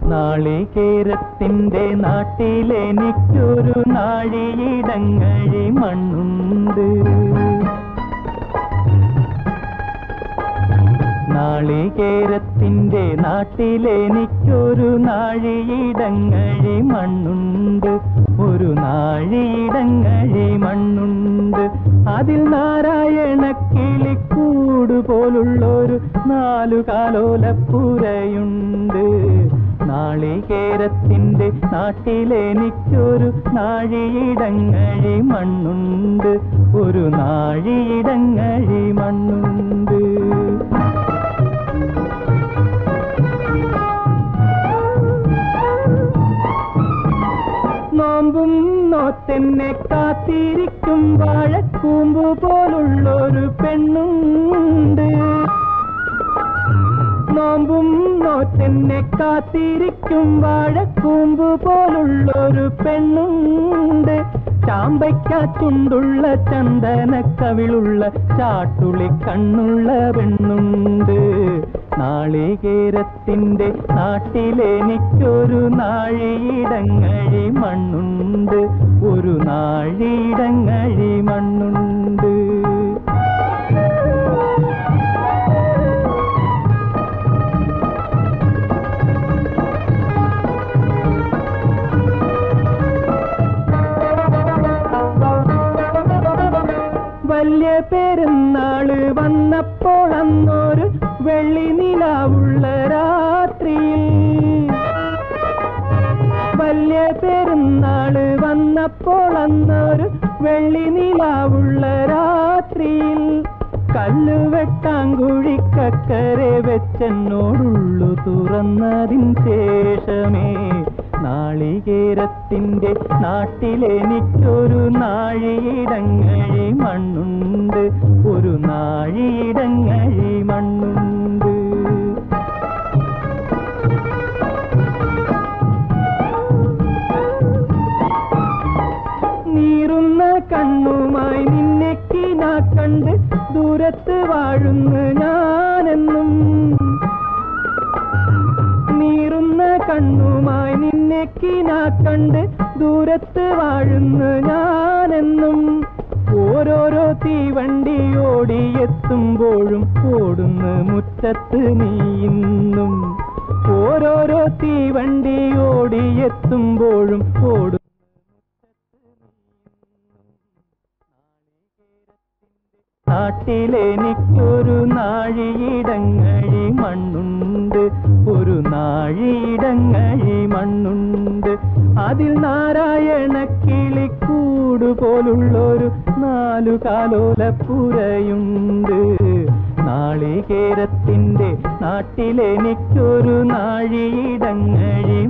നാളികേരത്തിന്റെ നാട്ടിലെനിക്കൊരു നാഴിയിടങ്ങഴി മണ്ണുണ്ട് നാളികേരത്തിന്റെ നാട്ടിലെനിക്കൊരു നാഴിയിടങ്ങഴി മണ്ണുണ്ട് ഒരു നാഴിയിടങ്ങഴി മണ്ണുണ്ട് അതിൽ നാരായണ കിളിക്കൂട് പോലുള്ളൊരു നാലു കാലോലപ്പുരയുണ്ട് നാളികേരത്തിന്റെ നാട്ടിലെനിക്കൊരു നാഴിയിടങ്ങഴി മണ്ണുണ്ട് ഒരു നാഴിയിടങ്ങഴി മണ്ണുണ്ട് നോമ്പും നോത്തെന്നെ കാത്തിരിക്കും വാഴക്കൂമ്പു പോലുള്ളൊരു പെണ്ണുണ്ട് നോമ്പും നോറ്റെന്നെ കാത്തിരിക്കും വാഴക്കൂമ്പ് പോലുള്ളൊരു പെണ്ണുണ്ട് ചാമ്പയ്ക്കാറ്റുണ്ടുള്ള ചന്ദന കവിളുള്ള ചാട്ടുളി കണ്ണുള്ള പെണ്ണുണ്ട് നാളികേരത്തിന്റെ നാട്ടിലെനിക്കൊരു നാഴിയിടങ്ങഴി മണ്ണുണ്ട് ഒരു നാഴിയിടങ്ങഴി മണ്ണുണ്ട് വലിയ പെരുന്നാള് വന്നപ്പോൾ അന്നൊരു വെള്ളി നിലാവുള്ള രാത്രിയിൽ വലിയ പെരുന്നാള് വന്നപ്പോൾ അന്നൊരു വെള്ളി നിലാവുള്ള രാത്രിയിൽ കല്ല് വെട്ടാങ്കുഴിക്കക്കരെ വെച്ചെന്നോടുള്ളു തുറന്നതിൻ ശേഷമേ നാളികേരത്തിന്റെ നാട്ടിലെനിക്കൊരു നാഴിയിടങ്ങഴി മണ്ണുണ്ട് ഒരു നാഴിയിടങ്ങഴി മണ്ണുണ്ട് നീറുന്ന കണ്ണുമായി നിന്നെ കിനാ കണ്ട് ദൂരത്ത് വാഴുന്നു ഞാനെന്നും നീറുന്ന കണ്ണുമായി നിന്നെ കിനാ കണ്ട് ദൂരത്ത് വാഴുന്നു ഞാനെന്നും ഓരോരോ തീവണ്ടി ഓടിയെത്തുമ്പോഴും ഓടുന്നു മുറ്റത്ത് നീ ഇന്നും ഓരോരോ തീവണ്ടി ഓടിയെത്തുമ്പോഴും ഓടും നാട്ടിലെനിക്കൊരു നാഴിയിടങ്ങഴി മണ്ണുണ്ട് ഒരു നാഴിയിടങ്ങഴി മണ്ണുണ്ട് അതിൽ നാരായണ കിളിക്കൂട് പോലുള്ളൊരു നാലു കാലോലപ്പുരയുണ്ട് നാളികേരത്തിന്റെ നാട്ടിലെനിക്കൊരു നാഴിയിടങ്ങഴി